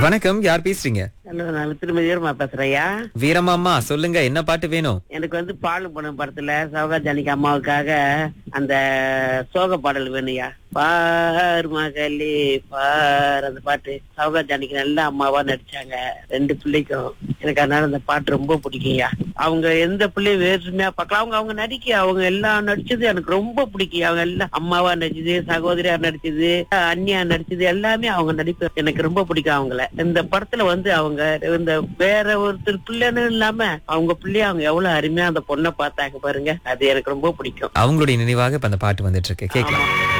வணக்கம் யார் பேசுறீங்க ஹலோ நான் திருமதியர்மா பேசுறையா வீரமாமா சொல்லுங்க என்ன பாட்டு வேணும் எனக்கு வந்து பாலும் பணம் படத்துல சௌகா ஜானிக்கு அம்மாவுக்காக அந்த சோக பாடல் வேணுயா பார் மகளே பார் அந்த பாட்டு சௌகா ஜானிக்கு நல்ல அம்மாவா நடிச்சாங்க ரெண்டு பிள்ளைக்கும் எனக்கு அதனால அந்த பாட்டு ரொம்ப பிடிக்கும்யா அவங்க எந்த பிள்ளையும் வேற்றுமையா பார்க்கலாம் அவங்க அவங்க நடிக்க அவங்க எல்லாம் நடிச்சது எனக்கு ரொம்ப பிடிக்கும் அவங்க எல்லாம் அம்மாவா நடிச்சது சகோதரியா நடிச்சது அண்ணியா நடிச்சது எல்லாமே அவங்க நடிப்பு எனக்கு ரொம்ப பிடிக்கும் அவங்கள இந்த படத்துல வந்து அவங்க இந்த வேற ஒருத்தர் பிள்ளைன்னு இல்லாம அவங்க பிள்ளைய அவங்க எவ்வளவு அருமையா அந்த பொண்ணை பார்த்தாங்க பாருங்க அது எனக்கு ரொம்ப பிடிக்கும் அவங்களுடைய நினைவாக இப்ப அந்த பாட்டு வந்துட்டு இருக்கு கேட்கலாம் ஆமா